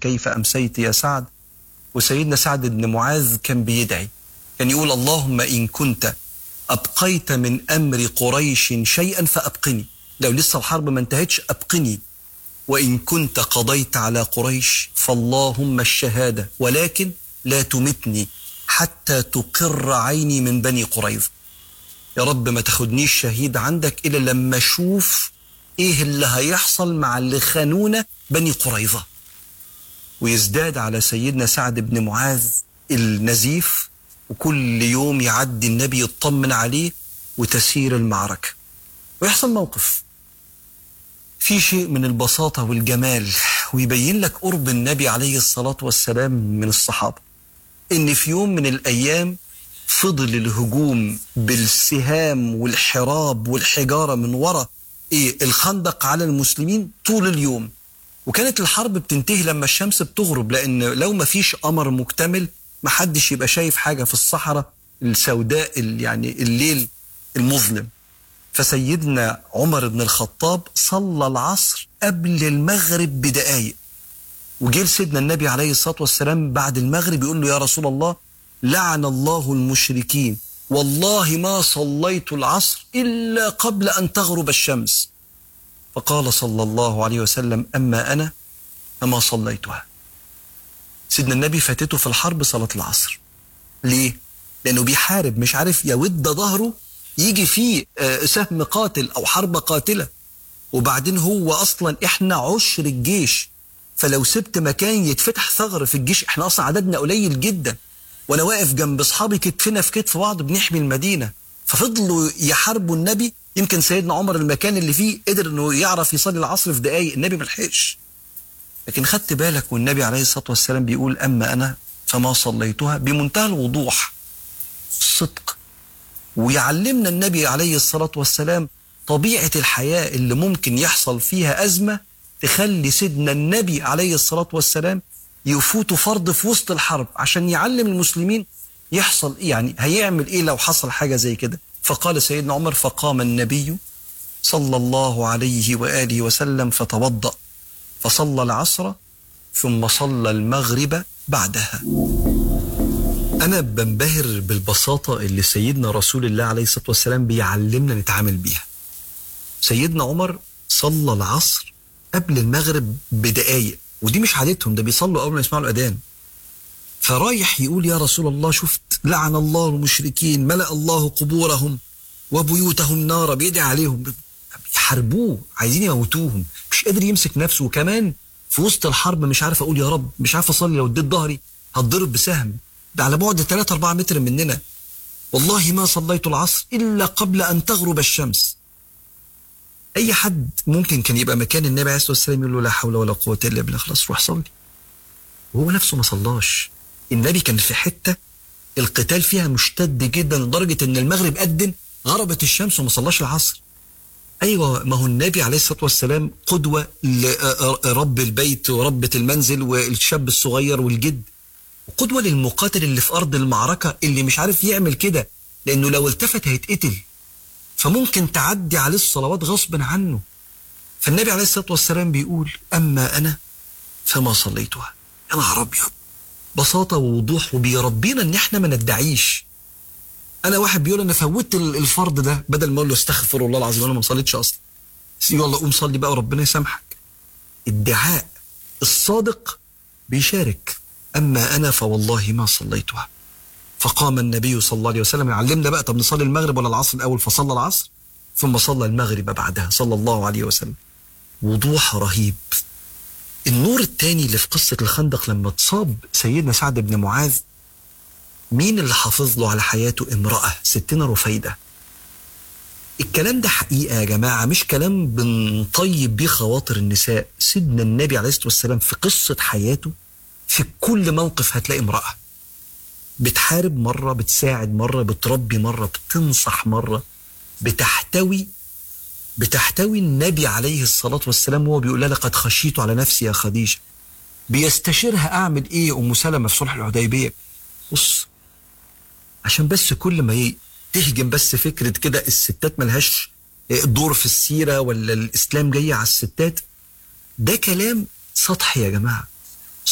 كيف أمسيت يا سعد وسيدنا سعد بن معاذ كان بيدعي كان يقول اللهم إن كنت أبقيت من أمر قريش شيئا فأبقني لو لسه الحرب ما انتهتش أبقني وإن كنت قضيت على قريش فاللهم الشهادة ولكن لا تمتني حتى تقر عيني من بني قريظة يا رب ما تاخدنيش شهيد عندك إلا لما أشوف إيه اللي هيحصل مع اللي خانونا بني قريظة ويزداد على سيدنا سعد بن معاذ النزيف وكل يوم يعدي النبي يطمن عليه وتسير المعركة ويحصل موقف في شيء من البساطة والجمال ويبين لك قرب النبي عليه الصلاة والسلام من الصحابة إن في يوم من الأيام فضل الهجوم بالسهام والحراب والحجارة من وراء إيه الخندق على المسلمين طول اليوم وكانت الحرب بتنتهي لما الشمس بتغرب لأن لو ما فيش قمر مكتمل محدش يبقى شايف حاجة في الصحراء السوداء يعني الليل المظلم فسيدنا عمر بن الخطاب صلى العصر قبل المغرب بدقايق وجه سيدنا النبي عليه الصلاة والسلام بعد المغرب يقول له يا رسول الله لعن الله المشركين والله ما صليت العصر إلا قبل أن تغرب الشمس فقال صلى الله عليه وسلم أما أنا فما صليتها سيدنا النبي فاتته في الحرب صلاة العصر ليه؟ لأنه بيحارب مش عارف يود ظهره يجي فيه سهم قاتل أو حرب قاتلة وبعدين هو أصلا إحنا عشر الجيش فلو سبت مكان يتفتح ثغر في الجيش إحنا أصلا عددنا قليل جدا وأنا واقف جنب أصحابي كتفنا في كتف بعض بنحمي المدينة ففضلوا يحاربوا النبي يمكن سيدنا عمر المكان اللي فيه قدر انه يعرف يصلي العصر في دقايق النبي ما لحقش لكن خدت بالك والنبي عليه الصلاه والسلام بيقول اما انا فما صليتها بمنتهى الوضوح الصدق ويعلمنا النبي عليه الصلاه والسلام طبيعه الحياه اللي ممكن يحصل فيها ازمه تخلي سيدنا النبي عليه الصلاه والسلام يفوت فرض في وسط الحرب عشان يعلم المسلمين يحصل إيه يعني هيعمل ايه لو حصل حاجه زي كده فقال سيدنا عمر فقام النبي صلى الله عليه واله وسلم فتوضا فصلى العصر ثم صلى المغرب بعدها انا بنبهر بالبساطه اللي سيدنا رسول الله عليه الصلاه والسلام بيعلمنا نتعامل بيها سيدنا عمر صلى العصر قبل المغرب بدقايق ودي مش عادتهم ده بيصلوا اول ما يسمعوا الاذان فرايح يقول يا رسول الله شفت لعن الله المشركين ملأ الله قبورهم وبيوتهم نارا بيدعي عليهم يحاربوه عايزين يموتوهم مش قادر يمسك نفسه وكمان في وسط الحرب مش عارف اقول يا رب مش عارف اصلي لو اديت ظهري هتضرب بسهم ده على بعد 3 4 متر مننا والله ما صليت العصر الا قبل ان تغرب الشمس اي حد ممكن كان يبقى مكان النبي عليه الصلاه والسلام يقول له لا حول ولا قوه الا بالله خلاص روح صلي وهو نفسه ما صلاش النبي كان في حته القتال فيها مشتد جدا لدرجه ان المغرب أذن غربت الشمس وما صلاش العصر ايوه ما هو النبي عليه الصلاه والسلام قدوه لرب البيت وربه المنزل والشاب الصغير والجد وقدوه للمقاتل اللي في ارض المعركه اللي مش عارف يعمل كده لانه لو التفت هيتقتل فممكن تعدي عليه الصلوات غصبا عنه فالنبي عليه الصلاه والسلام بيقول اما انا فما صليتها يا نهار ابيض بساطه ووضوح وبيربينا ان احنا ما ندعيش انا واحد بيقول انا فوتت الفرض ده بدل ما اقول له استغفر الله العظيم انا ما صليتش اصلا يلا قوم صلي بقى وربنا يسامحك الدعاء الصادق بيشارك اما انا فوالله ما صليتها فقام النبي صلى الله عليه وسلم يعلمنا بقى طب نصلي المغرب ولا العصر الاول فصلى العصر ثم صلى المغرب بعدها صلى الله عليه وسلم وضوح رهيب النور الثاني اللي في قصة الخندق لما اتصاب سيدنا سعد بن معاذ مين اللي حافظ له على حياته امرأة ستنا رفيدة الكلام ده حقيقة يا جماعة مش كلام بنطيب بيه خواطر النساء سيدنا النبي عليه الصلاة والسلام في قصة حياته في كل موقف هتلاقي امرأة بتحارب مرة بتساعد مرة بتربي مرة بتنصح مرة بتحتوي بتحتوي النبي عليه الصلاة والسلام وهو بيقول لها لقد خشيت على نفسي يا خديجة بيستشيرها أعمل إيه أم سلمة في صلح الحديبية بص عشان بس كل ما ي- تهجم بس فكرة كده الستات ملهاش دور في السيرة ولا الإسلام جاي على الستات ده كلام سطحي يا جماعة